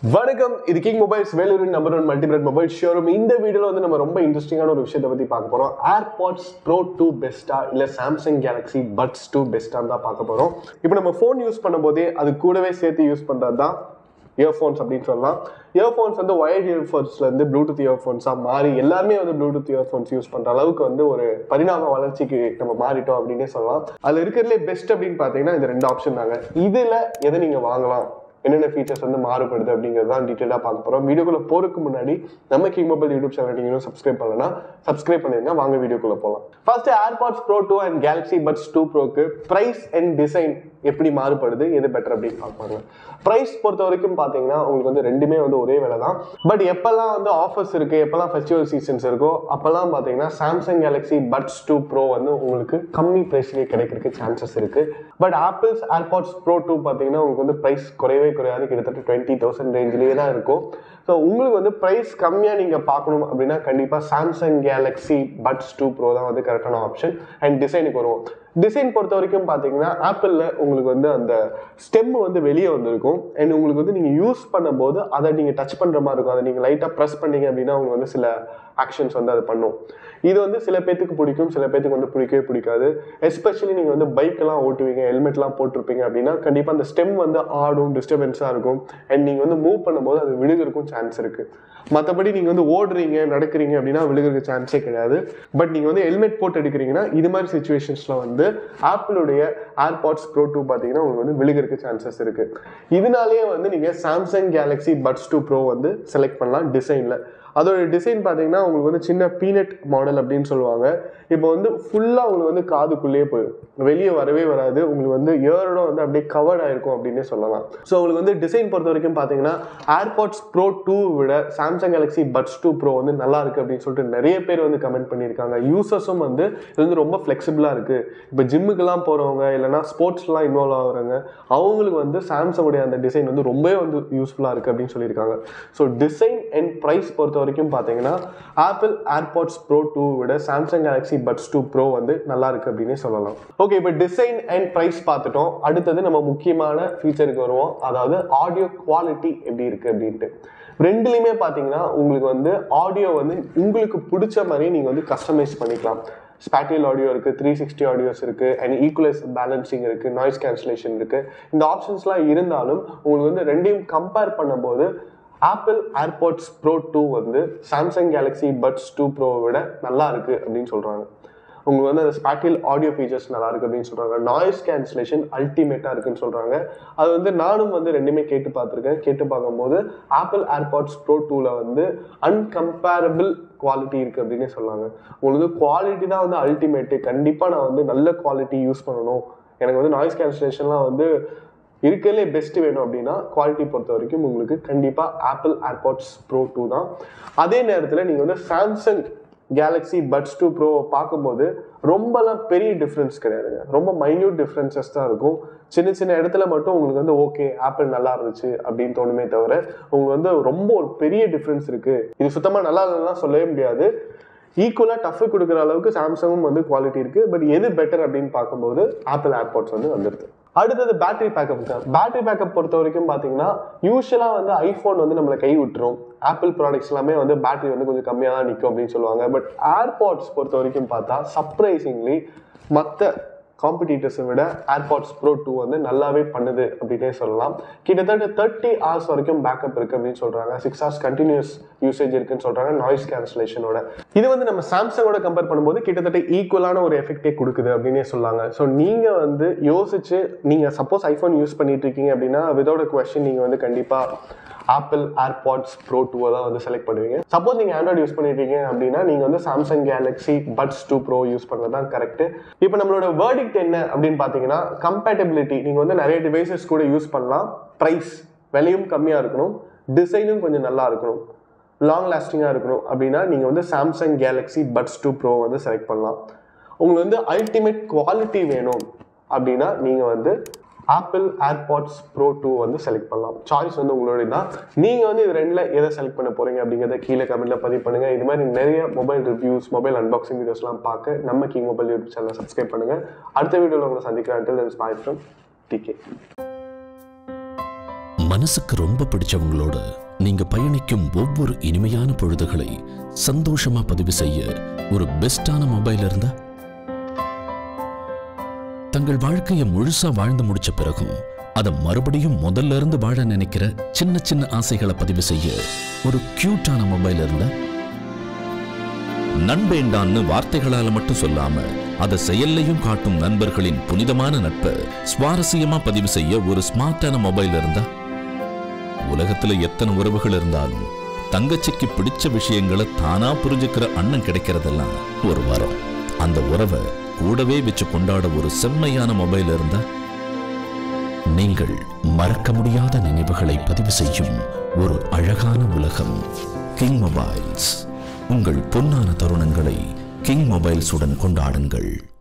வணக்கம் இது King Mobiles வேலூரின் number one multibrand mobile showroom இந்த வீடியோல வந்து நம்ம ரொம்ப இன்ட்ரெஸ்டிங்கான ஒரு விஷயத்தை பத்தி பார்க்க போறோம் ஏர்பாட்ஸ் ப்ரோ டூ பெஸ்டா இல்ல சாம்சங் கேலக்ஸி பட்ஸ் டூ பெஸ்டான்னு தான் பார்க்க போறோம் இப்போ நம்ம ஃபோன் யூஸ் பண்ணும்போதே அது கூடவே சேர்த்து யூஸ் பண்றது தான் இயர்ஃபோன்ஸ் அப்படின்னு சொல்லலாம் இயர்ஃபோன்ஸ் வந்து ஒயர்ட் இயர்ஃபோன்ஸ்ல இருந்து ப்ளூடூத் இயர்ஃபோன்ஸாக மாறி எல்லாருமே வந்து ப்ளூடூத் இயர்ஃபோன்ஸ் யூஸ் பண்ற அளவுக்கு வந்து ஒரு பரிணாம வளர்ச்சிக்கு நம்ம மாறிட்டோம் அப்படின்னே சொல்லலாம் அதுல இருக்கிறதுலே பெஸ்ட் அப்படின்னு பார்த்தீங்கன்னா இந்த ரெண்டு ஆப்ஷன் தாங்க இதுல எதை நீங்க வாங்கலாம் என்னென்ன ஃபீச்சர்ஸ் வந்து மாறுபடுது அப்படிங்கிறது தான் டீட்டெயிலாக பார்க்க போகிறோம் வீடியோக்குள்ள போறதுக்கு முன்னாடி நம்ம கிங் மொபைல் யூடியூப் சேனல் நீங்களும் சப்ஸ்கிரைப் பண்ணலன்னா சப்ஸ்கிரைப் பண்ணிருங்க வாங்க வீடியோக்குள்ள போகலாம் first AirPods Pro two and Galaxy Buds two ப்ரோக்கு ப்ரைஸ் அண்ட் டிசைன் எப்படி மாறுபடுது எது பெட்டர் அப்படின்னு பார்ப்பாங்க ப்ரைஸ் பொறுத்த வரைக்கும் பார்த்தீங்கன்னா உங்களுக்கு வந்து ரெண்டுமே வந்து ஒரே விலை தான் பட் எப்பெல்லாம் வந்து ஆஃபர்ஸ் இருக்கு எப்பெல்லாம் ஃபெஸ்டிவல் சீசன்ஸ் இருக்கோ அப்பெல்லாம் பார்த்தீங்கன்னா Samsung Galaxy Buds two Pro வந்து உங்களுக்கு கம்மி ப்ரைஸ்லேயே கிடைக்கிறதுக்கு சான்சஸ் இருக்கு but Apple's AirPods Pro two பார்த்தீங்கன்னா உங்களுக்கு வந்து ப்ரைஸ் குறையவே குறையாது கிட்டத்தட்ட டுவெண்ட்டி தௌசண்ட் ரேஞ்சிலேயே தான் இருக்கும் ஸோ உங்களுக்கு வந்து ப்ரைஸ் கம்மியாக நீங்கள் பார்க்கணும் அப்படின்னா கண்டிப்பாக Samsung Galaxy Buds two Pro தான் வந்து கரெக்டான ஆப்ஷன் அண்ட் டிசைனுக்கு வருவோம் டிசைன் பொறுத்த வரைக்கும் பார்த்தீங்கன்னா ஆப்பிளில் உங்களுக்கு வந்து அந்த ஸ்டெம் வந்து வெளியே வந்திருக்கும் அண்ட் உங்களுக்கு வந்து நீங்கள் யூஸ் பண்ணும்போது அதை நீங்கள் டச் பண்ணுற மாதிரி இருக்கும் அதை நீங்கள் லைட்டாக ப்ரெஸ் பண்ணீங்க அப்படின்னா உங்களுக்கு வந்து சில ஆக்ஷன்ஸ் வந்து அது பண்ணும் இது வந்து சில பேத்துக்கு பிடிக்கும் சில பேத்துக்கு வந்து பிடிக்கவே பிடிக்காது எஸ்பெஷலி நீங்கள் வந்து பைக்கெல்லாம் ஓட்டுவீங்க ஹெல்மெட்லாம் போட்டிருப்பீங்க அப்படின்னா கண்டிப்பாக அந்த ஸ்டெம் வந்து ஆடும் டிஸ்டர்பன்ஸாக இருக்கும் அண்ட் நீங்கள் வந்து மூவ் பண்ணும்போது அது விழுகிறதுக்கும் சான்ஸ் இருக்குது மற்றபடி நீங்கள் வந்து ஓடுறீங்க நடக்கிறீங்க அப்படின்னா விழுகிறதுக்கு சான்ஸே கிடையாது பட் நீங்கள் வந்து ஹெல்மெட் போட்டு எடுக்கிறீங்கன்னா இது மாதிரி சுச்சுவேஷன்ஸில் வந்து ஆப்பிளுடைய ஏர்பாட்ஸ் ப்ரோ டூ பார்த்தீங்கன்னா உங்களுக்கு வந்து விழுகிறதுக்கு சான்சஸ் இருக்குது இதனாலேயே வந்து நீங்கள் Samsung Galaxy Buds two Pro வந்து செலக்ட் பண்ணலாம் டிசைனில் அதோட டிசைன் பார்த்தீங்கன்னா உங்களுக்கு வந்து சின்ன பீனட் மாடல் அப்படின்னு சொல்லுவாங்க இப்போ வந்து ஃபுல்லாக உங்களுக்கு வந்து காதுக்குள்ளேயே போயிடும் வெளியே வரவே வராது உங்களுக்கு வந்து இயரோட வந்து அப்படியே கவர்ட் ஆயிருக்கும் அப்படின்னே சொல்லலாம் ஸோ உங்களுக்கு வந்து டிசைன் பொறுத்த வரைக்கும் பார்த்தீங்கன்னா ஏர்பாட்ஸ் ப்ரோ டூ விட Samsung Galaxy Buds two Pro வந்து நல்லா இருக்கு அப்படின்னு சொல்லிட்டு நிறைய பேர் வந்து கமெண்ட் பண்ணியிருக்காங்க யூசர்ஸும் வந்து இது வந்து ரொம்ப ஃப்ளெக்சிபிளாக இருக்கு இப்போ ஜிம்முக்கெல்லாம் போகிறவங்க இல்லைனா ஸ்போர்ட்ஸ்லாம் இன்வால்வ் ஆகுறவங்க அவங்களுக்கு வந்து சாம்சங்குடைய அந்த டிசைன் வந்து ரொம்பவே வந்து யூஸ்ஃபுல்லாக இருக்குது அப்படின்னு சொல்லியிருக்காங்க ஸோ டிசைன் அண்ட் ப்ரைஸ் பொறுத்த வரைக்கும் பார்த்தீங்கன்னா ஆப்பிள் ஏர்பாட்ஸ் ப்ரோ டூ விட Samsung Galaxy Buds two Pro வந்து நல்லா இருக்கு அப்படின்னே சொல்லலாம் ஓகே இப்போ டிசைன் அண்ட் ப்ரைஸ் பார்த்துட்டோம் அடுத்தது நம்ம முக்கியமான ஃபீச்சருக்கு வருவோம் அதாவது ஆடியோ குவாலிட்டி எப்படி இருக்கு அப்படின்ட்டு ரெண்டுலையுமே பார்த்தீங்கன்னா உங்களுக்கு வந்து ஆடியோ வந்து உங்களுக்கு பிடிச்ச மாதிரி நீங்கள் வந்து கஸ்டமைஸ் பண்ணிக்கலாம் ஸ்பேட்டியல் ஆடியோ இருக்குது த்ரீ சிக்ஸ்டி ஆடியோஸ் இருக்குது அண்ட் ஈக்குவலைஸ் பேலன்சிங் இருக்குது நாய்ஸ் கேன்சலேஷன் இருக்குது இந்த ஆப்ஷன்ஸ்லாம் இருந்தாலும் உங்களுக்கு வந்து ரெண்டையும் கம்பேர் பண்ணும்போது ஆப்பிள் ஏர்பாட்ஸ் ப்ரோ டூ வந்து சாம்சங் கேலக்ஸி பட்ஸ் டூ ப்ரோவை விட நல்லா இருக்குது அப்படின்னு சொல்கிறாங்க உங்களுக்கு வந்து அந்த ஸ்பேட்டியல் ஆடியோ ஃபீச்சர்ஸ் நல்லா இருக்கு அப்படின்னு சொல்றாங்க நாய்ஸ் கேன்சலேஷன் அல்டிமேட்டா இருக்குன்னு சொல்றாங்க அது வந்து நானும் வந்து ரெண்டுமே கேட்டு பார்த்துருக்கேன் கேட்டு பார்க்கும்போது ஆப்பிள் ஏர்பாட்ஸ் ப்ரோ டூல வந்து அன்கம்பேரபிள் குவாலிட்டி இருக்கு அப்படின்னு சொன்னாங்க உங்களுக்கு குவாலிட்டி தான் வந்து அல்டிமேட்டு கண்டிப்பா நான் வந்து நல்ல குவாலிட்டி யூஸ் பண்ணணும் எனக்கு வந்து நாய்ஸ் கேன்சலேஷன்லாம் வந்து இருக்கிறதுலே பெஸ்ட் வேணும் அப்படின்னா குவாலிட்டி பொறுத்த வரைக்கும் உங்களுக்கு கண்டிப்பாக ஆப்பிள் ஏர்பாட்ஸ் ப்ரோ டூ தான் அதே நேரத்தில் நீங்கள் வந்து சாம்சங் கேலக்ஸி பட்ஸ் டூ ப்ரோவை பார்க்கும்போது ரொம்பலாம் பெரிய டிஃப்ரென்ஸ் கிடையாதுங்க ரொம்ப மைன்யூட் டிஃப்ரென்சஸ் தான் இருக்கும் சின்ன சின்ன இடத்துல மட்டும் உங்களுக்கு வந்து ஓகே ஆப்பிள் நல்லா இருந்துச்சு அப்படின்னு தோணுமே தவிர உங்களுக்கு வந்து ரொம்ப ஒரு பெரிய டிஃப்ரென்ஸ் இருக்கு இது சுத்தமாக நல்லா இல்லைன்னா சொல்லவே முடியாது ஈக்குவலாக டஃப் கொடுக்குற அளவுக்கு சாம்சங்கும் வந்து குவாலிட்டி இருக்கு பட் எது பெட்டர் அப்படின்னு பார்க்கும்போது ஆப்பிள் ஏர்பாட்ஸ் வந்து வந்துடுது அடுத்தது பேட்டரி பேக்கப் தான் பேட்டரி பேக்கப் பொறுத்த வரைக்கும் பார்த்தீங்கன்னா யூஸ்வலாக வந்து ஐஃபோன் வந்து நம்மளை கை விட்டுரும் ஆப்பிள் ப்ராடக்ட்ஸ் எல்லாமே வந்து பேட்டரி வந்து கொஞ்சம் கம்மியாக தான் நிற்கும் அப்படின்னு சொல்லுவாங்க பட் ஏர்பாட்ஸ் பொறுத்த வரைக்கும் பார்த்தா சர்ப்ரைசிங்லி மற்ற காம்படிட்டர்ஸை விட ஏர்பாட்ஸ் ப்ரோ டூ வந்து நல்லாவே பண்ணுது அப்படின்னே சொல்லலாம் கிட்டத்தட்ட தேர்ட்டி ஹவர்ஸ் வரைக்கும் பேக்கப் இருக்கு அப்படின்னு சொல்றாங்க சிக்ஸ் ஹவர்ஸ் கண்டினியூஸ் யூசேஜ் இருக்குன்னு சொல்றாங்க நாய்ஸ் கேன்சலேஷனோட இது வந்து நம்ம சாம்சங்கோட கம்பேர் பண்ணும்போது கிட்டத்தட்ட ஈக்குவலான ஒரு எஃபெக்டே கொடுக்குது அப்படின்னே சொல்லாங்க ஸோ நீங்க வந்து யோசிச்சு நீங்க சப்போஸ் ஐஃபோன் யூஸ் பண்ணிட்டு இருக்கீங்க அப்படின்னா விதவுட் கொஸ்டின் நீங்க வந்து கண்டிப்பா ஆப்பிள் ஏர்பாட்ஸ் ப்ரோ டூவை தான் வந்து செலக்ட் பண்ணுவீங்க சப்போஸ் நீங்கள் ஆண்ட்ராய்டு யூஸ் பண்ணிருக்கீங்க அப்படின்னா நீங்கள் வந்து Samsung Galaxy Buds two Pro use பண்ணுறது தான் கரெக்ட் இப்போ நம்மளோட வேர்டிக்ட் என்ன அப்படின்னு பார்த்தீங்கன்னா கம்பேட்டபிலிட்டி நீங்கள் வந்து நிறைய டிவைசஸ் கூட யூஸ் பண்ணலாம் ப்ரைஸ் விலையும் கம்மியாக இருக்கணும் டிசைனும் கொஞ்சம் நல்லா இருக்கணும் லாங் லாஸ்டிங்காக இருக்கணும் அப்படின்னா நீங்கள் வந்து Samsung Galaxy Buds two Pro வந்து செலக்ட் பண்ணலாம் உங்களுக்கு வந்து அல்டிமேட் குவாலிட்டி வேணும் அப்படின்னா நீங்கள் வந்து ஆப்பிள் ஏர்பாட்ஸ் ப்ரோ டூ வந்து செலக்ட் பண்ணலாம் சாய்ஸ் வந்து உங்களுடைய தான் நீங்கள் வந்து இது ரெண்டில் எதை செலக்ட் பண்ண போகிறீங்க அப்படிங்கிறத கீழே கமெண்ட்டில் பதிவு பண்ணுங்கள் இது மாதிரி நிறைய மொபைல் ரிவ்யூஸ் மொபைல் அன்பாக்சிங் வீடியோஸ்லாம் பார்க்க நம்ம கிங் மொபைல் யூடியூப் சேனலை சப்ஸ்கிரைப் பண்ணுங்கள் அடுத்த வீடியோவில் உங்களை சந்திக்கிறேன் until then, bye from D K மனசுக்கு ரொம்ப பிடிச்சவங்களோட நீங்க பயணிக்கும் ஒவ்வொரு இனிமையான பொழுதுகளை சந்தோஷமா பதிவு செய்ய ஒரு பெஸ்டான மொபைல் இருந்தா தங்கள் வாழ்க்கையை முழுசா வாழ்ந்து முடிச்ச பிறகும் அதை மறுபடியும் முதல்ல இருந்து வாழ நினைக்கிற சின்ன சின்ன ஆசைகளை பதிவு செய்ய ஒரு கியூட்டான மொபைல் இருந்தா நண்பேண்டான்னு வார்த்தைகளால மட்டும் சொல்லாம அதை செயல்லையும் காட்டும் நண்பர்களின் புனிதமான நட்பை சுவாரஸ்யமா பதிவு செய்ய ஒரு ஸ்மார்ட்டான மொபைல் இருந்தா உலகத்துல எத்தனை உறவுகள் இருந்தாலும் தங்கச்சிக்கு பிடிச்ச விஷயங்களை தானா புரிஞ்சுக்கிற அண்ணன் கிடைக்கிறதெல்லாம் ஒரு வரம் அந்த உறவை கூடவே வச்சு கொண்டாட ஒரு செம்மையான மொபைல் இருந்தா நீங்கள் மறக்க முடியாத நினைவுகளை பதிவு செய்யும் ஒரு அழகான உலகம் கிங் மொபைல்ஸ் உங்கள் பொன்னான தருணங்களை கிங் மொபைல்ஸுடன் கொண்டாடுங்கள்